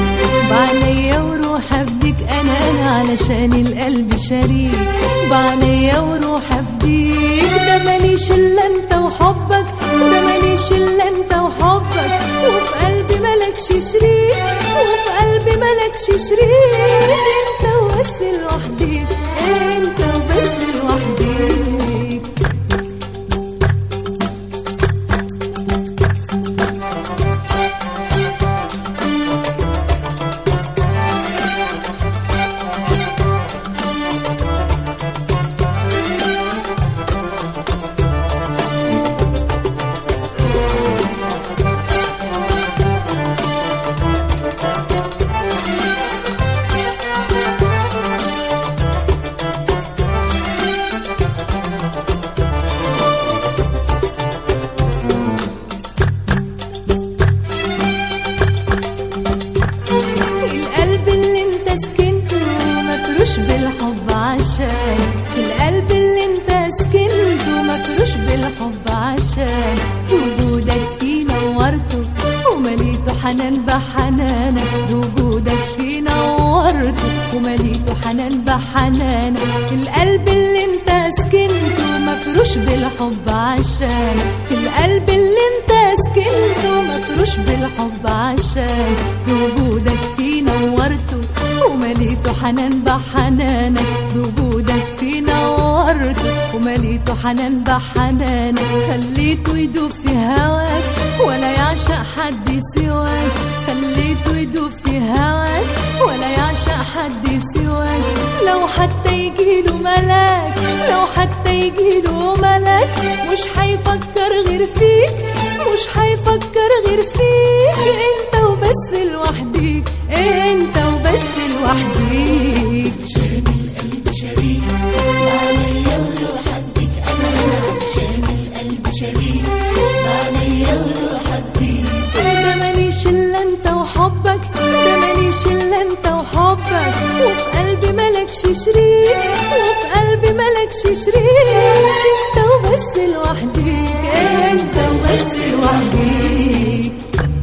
بعينيا وروح افديك انا انا علشان القلب شريك بعينيا وروح افديك ده ماليش الا انت وحبك ده ماليش الا انت وحبك وفي قلبي ملكش شريك وفي قلبي ملكش شريك انت وبس لوحديك انت وبس لوحديك القلب اللي انت سكنته مفروش بالحب عشان القلب اللي انت سكنته مفروش بالحب عشان وجودك فيه نورته ومليته حنان بحنانك وجودك فيه نورته ومليته حنان بحنانك القلب اللي انت سكنته مفروش بالحب عشان القلب اللي انت سكنته مفروش بالحب عشان وجودك فيه نورته ومليته حنان بحنانك بوجودك فيه نورته ومليته حنان بحنانك خليته يدوب في هواك ولا يعشق حد سواك خليته يدوب في هواك ولا يعشق حد سواك لو حتى يجيله ملاك لو حتى يجيله ملاك مش هيفكر غير فيك مش هيفكر غير فيك انت وبس لوحديك انت وبس لوحديك عشان القلب شريك وعليا وروح اديك انا عشان القلب شريك وعليا وروح اديك ده ماليش الا انت وحبك ده ماليش الا انت وحبك وفي قلبي ملكش شريك وفي قلبي ملكش شريك انت وبس لوحديك انت وبس لوحديك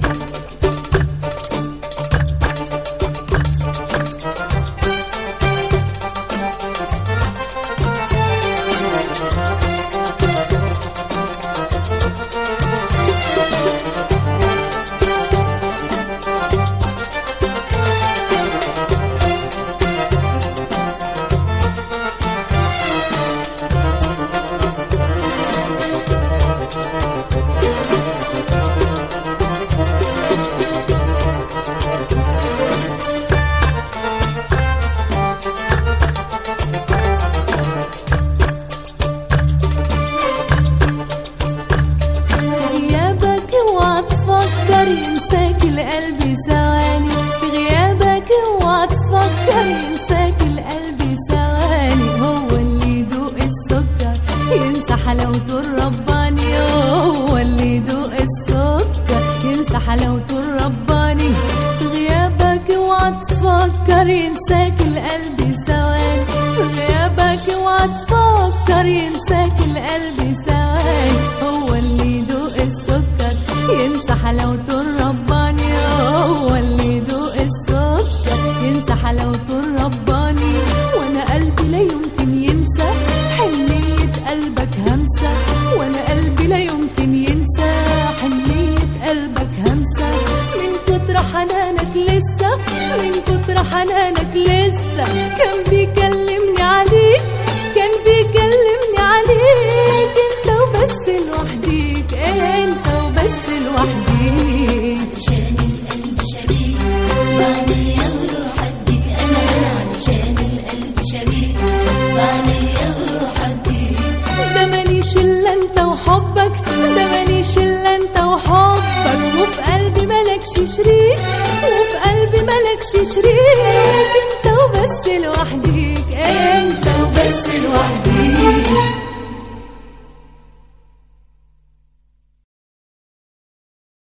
غيابك اوعى تفكر ينساك القلب ثواني في غيابك اوعى تفكر ينساك القلب ثواني هو اللي يدوق السكر ينسى حلاوته الرباني هو اللي يدوق السكر ينسى حلاوته الرباني في غيابك اوعى تفكر ينساك القلب ثواني في غيابك اوعى تفكر ينساك القلب ثواني هو اللي يدوق السكر ينسى حلاوته الرباني هو اللي يدوق السكر ينسى حلاوته الرباني وانا قلبي لا يمكن ينسى حنية قلبك همسة وانا قلبي لا يمكن ينسى حنية قلبك همسة من كتر حنانك لسه من كتر حنانك لسه كان بيكلمني عليك كان بيكلمني عليك انت وبس لوحديك انت وبس لوحديك عشان القلب شريك وعليا وروح اديك انا علشان القلب شريك وعليا وروح اديك ده ماليش الا انت وحبك